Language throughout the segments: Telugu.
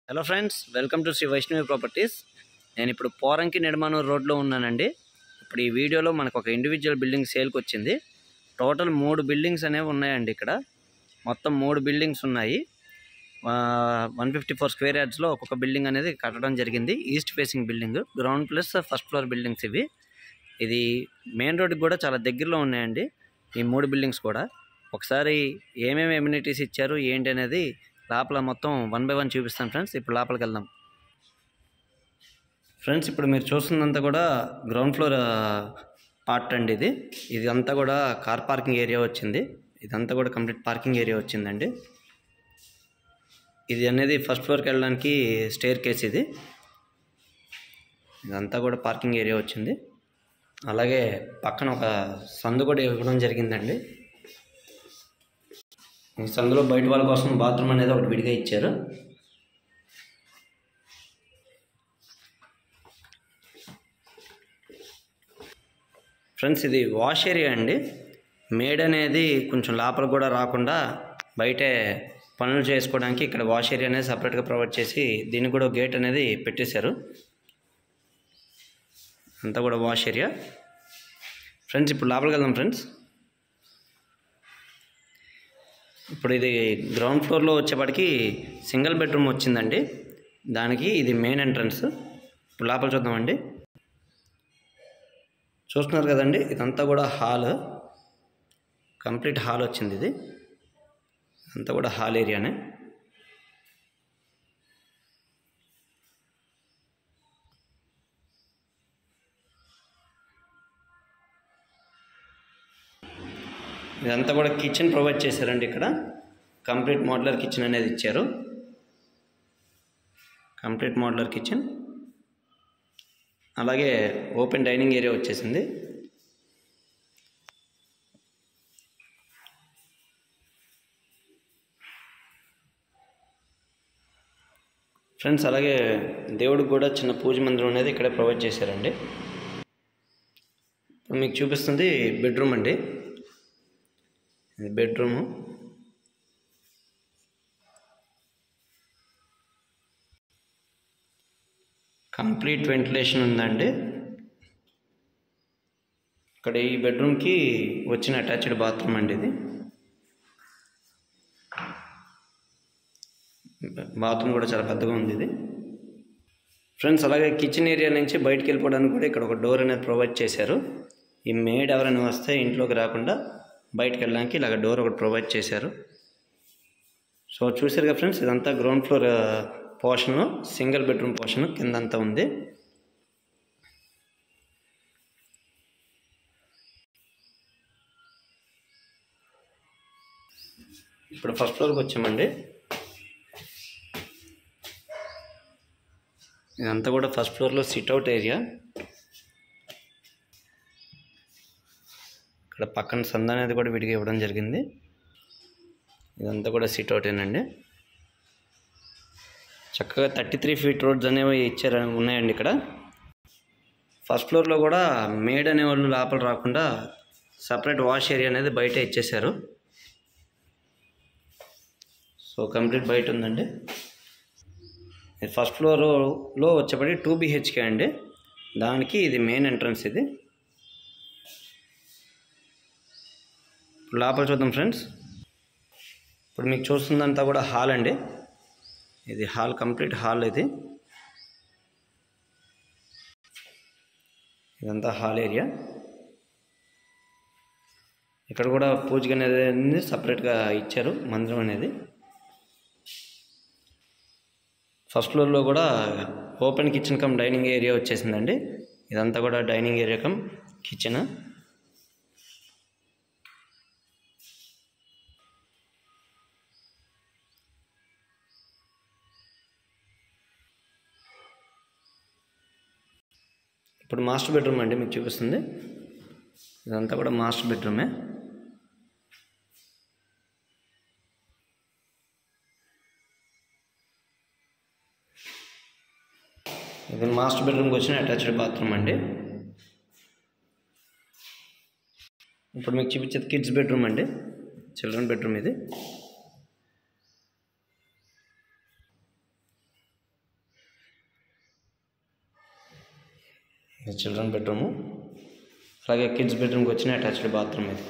hello friends welcome to Shri Vaishnavi properties నేను ఇప్పుడు పోరంకి నిర్మాణం రోడ్లో ఉన్నానండి ఇప్పుడు ఈ వీడియోలో మనకు ఒక ఇండివిజువల్ బిల్డింగ్ సేల్కి వచ్చింది టోటల్ మూడు బిల్డింగ్స్ అనేవి ఉన్నాయండి ఇక్కడ మొత్తం మూడు బిల్డింగ్స్ ఉన్నాయి వన్ ఫిఫ్టీ ఫోర్ స్క్వేర్ యార్డ్స్లో ఒక్కొక్క బిల్డింగ్ అనేది కట్టడం జరిగింది east facing building ground plus first floor buildings ఇవి ఇది మెయిన్ రోడ్కి కూడా చాలా దగ్గరలో ఉన్నాయండి ఈ మూడు బిల్డింగ్స్ కూడా ఒకసారి ఏమేమి ఎమ్యూనిటీస్ ఇచ్చారు ఏంటి అనేది లోపల మొత్తం వన్ బై వన్ చూపిస్తాను ఫ్రెండ్స్ ఇప్పుడు లోపలికి వెళ్దాం ఫ్రెండ్స్ ఇప్పుడు మీరు చూస్తుందంతా కూడా గ్రౌండ్ ఫ్లోర్ పార్ట్ అండి ఇది ఇది అంతా కూడా కార్ పార్కింగ్ ఏరియా వచ్చింది ఇదంతా కూడా కంప్లీట్ పార్కింగ్ ఏరియా వచ్చిందండి ఇది అనేది ఫస్ట్ ఫ్లోర్కి వెళ్ళడానికి స్టేర్ కేస్ ఇది ఇదంతా కూడా పార్కింగ్ ఏరియా వచ్చింది అలాగే పక్కన ఒక సందు కూడా ఇవ్వడం జరిగిందండి ఈ సందులో బయట వాళ్ళ కోసం బాత్రూమ్ అనేది ఒకటి విడిగా ఇచ్చారు ఫ్రెండ్స్ ఇది వాష్ ఏరియా అండి మేడ్ అనేది కొంచెం లోపల కూడా రాకుండా బయటే పనులు చేసుకోవడానికి ఇక్కడ వాష్ ఏరియా అనేది సపరేట్గా ప్రొవైడ్ చేసి దీనికి కూడా గేట్ అనేది పెట్టేశారు అంతా కూడా వాష్ ఏరియా ఫ్రెండ్స్ ఇప్పుడు లోపలికి వెళ్దాం ఫ్రెండ్స్ ఇప్పుడు ఇది గ్రౌండ్ ఫ్లోర్లో వచ్చేప్పటికి సింగిల్ బెడ్రూమ్ వచ్చిందండి దానికి ఇది మెయిన్ ఎంట్రన్స్ ఇప్పుడు లోపల చూద్దామండి చూస్తున్నారు కదండి ఇదంతా కూడా హాల్ కంప్లీట్ హాల్ వచ్చింది ఇది అంతా కూడా హాల్ ఏరియానే ఇదంతా కూడా కిచెన్ ప్రొవైడ్ చేశారండి ఇక్కడ కంప్లీట్ మోడ్లర్ కిచెన్ అనేది ఇచ్చారు కంప్లీట్ మోడ్లర్ కిచెన్ అలాగే ఓపెన్ డైనింగ్ ఏరియా వచ్చేసింది ఫ్రెండ్స్ అలాగే దేవుడికి కూడా చిన్న పూజ మందిరం అనేది ఇక్కడే ప్రొవైడ్ చేశారండి ఇప్పుడు మీకు చూపిస్తుంది బెడ్రూమ్ అండి ఇది బెడ్రూము కంప్లీట్ వెంటిలేషన్ ఉందండి ఇక్కడ ఈ బెడ్రూమ్కి వచ్చిన అటాచ్డ్ బాత్రూమ్ అండి ఇది బాత్రూమ్ కూడా చాలా పెద్దగా ఉంది ఇది ఫ్రెండ్స్ అలాగే కిచెన్ ఏరియా నుంచి బయటికి వెళ్ళిపోవడానికి కూడా ఇక్కడ ఒక డోర్ అనేది ప్రొవైడ్ చేశారు ఈ మేడ్ ఎవరైనా వస్తే ఇంట్లోకి రాకుండా బయటకు వెళ్ళడానికి ఇలాగ డోర్ ఒకటి ప్రొవైడ్ చేశారు సో చూసారు కదా ఫ్రెండ్స్ ఇదంతా ground floor portion single bedroom portion కిందంతా ఉంది ఇప్పుడు ఫస్ట్ ఫ్లోర్కి వచ్చామండి ఇదంతా కూడా ఫస్ట్ ఫ్లోర్లో సిట్అవుట్ ఏరియా ఇక్కడ పక్కన సంద అనేది కూడా విడిగా ఇవ్వడం జరిగింది ఇదంతా కూడా సిట్అవుటేనండి చక్కగా థర్టీ త్రీ ఫీట్ రోడ్స్ అనేవి ఇచ్చారు ఉన్నాయండి ఇక్కడ ఫస్ట్ ఫ్లోర్లో కూడా మేడ్ అనే వాళ్ళు లోపల రాకుండా సపరేట్ వాష్ ఏరియా అనేది బయట ఇచ్చేశారు సో కంప్లీట్ బయట ఉందండి ఇది ఫస్ట్ ఫ్లోర్లో వచ్చేపడి టూ బిహెచ్కే అండి దానికి ఇది మెయిన్ ఎంట్రన్స్ ఇది ఇప్పుడు లోపల చూద్దాం ఫ్రెండ్స్ ఇప్పుడు మీకు చూస్తుందంతా కూడా హాల్ అండి ఇది హాల్ కంప్లీట్ హాల్ ఇది ఇదంతా హాల్ ఏరియా ఇక్కడ కూడా పూజ అనేది సపరేట్గా ఇచ్చారు మందిరం అనేది ఫస్ట్ ఫ్లోర్లో కూడా open kitchen cum dining area వచ్చేసిందండి ఇదంతా కూడా డైనింగ్ ఏరియా కమ్ కిచెన్ ఇప్పుడు మాస్టర్ బెడ్రూమ్ అండి మీకు చూపిస్తుంది ఇదంతా కూడా మాస్టర్ బెడ్రూమే ఇది మాస్టర్ బెడ్రూమ్కి వచ్చిన అటాచ్డ్ బాత్రూమ్ అండి ఇప్పుడు మీకు చూపించేది కిడ్స్ బెడ్రూమ్ అండి చిల్డ్రన్ బెడ్రూమ్ ఇది ఇది చిల్డ్రన్ బెడ్రూము అలాగే కిడ్స్ బెడ్రూమ్కి వచ్చిన అటాచ్డ్ బాత్రూమ్ ఇది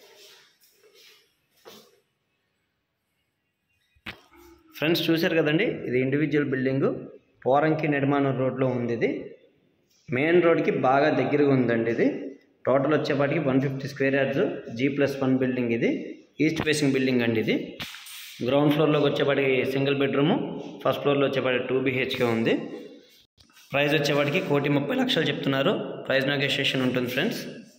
ఫ్రెండ్స్ చూశారు కదండి ఇది ఇండివిజువల్ బిల్డింగు పోరంకి నిర్మాణ రోడ్లో ఉంది ఇది మెయిన్ రోడ్కి బాగా దగ్గరగా ఉందండి ఇది టోటల్ వచ్చేపాటికి one fifty square yards G plus one building ఇది ఈస్ట్ ఫేసింగ్ బిల్డింగ్ అండి ఇది గ్రౌండ్ ఫ్లోర్లోకి వచ్చేపాటికి సింగిల్ బెడ్రూము ఫస్ట్ ఫ్లోర్లో వచ్చేపాటికి టూ బీహెచ్కే ఉంది ప్రైస్ వచ్చేవాడికి కోటి ముప్పై లక్షలు చెప్తున్నారు ప్రైస్ నెగోషియేషన్ ఉంటుంది ఫ్రెండ్స్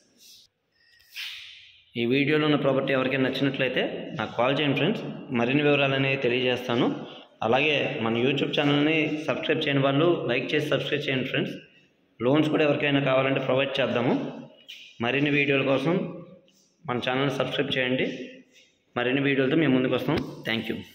ఈ వీడియోలో ఉన్న ప్రాపర్టీ ఎవరికైనా నచ్చినట్లయితే నాకు కాల్ చేయండి ఫ్రెండ్స్ మరిన్ని వివరాలు అనేవి తెలియజేస్తాను అలాగే మన యూట్యూబ్ ఛానల్ని సబ్స్క్రైబ్ చేయని వాళ్ళు లైక్ చేసి సబ్స్క్రైబ్ చేయండి ఫ్రెండ్స్ లోన్స్ కూడా ఎవరికైనా కావాలంటే ప్రొవైడ్ చేద్దాము మరిన్ని వీడియోల కోసం మన ఛానల్ని సబ్స్క్రైబ్ చేయండి మరిన్ని వీడియోలతో మేము ముందుకు వస్తాం థ్యాంక్ యూ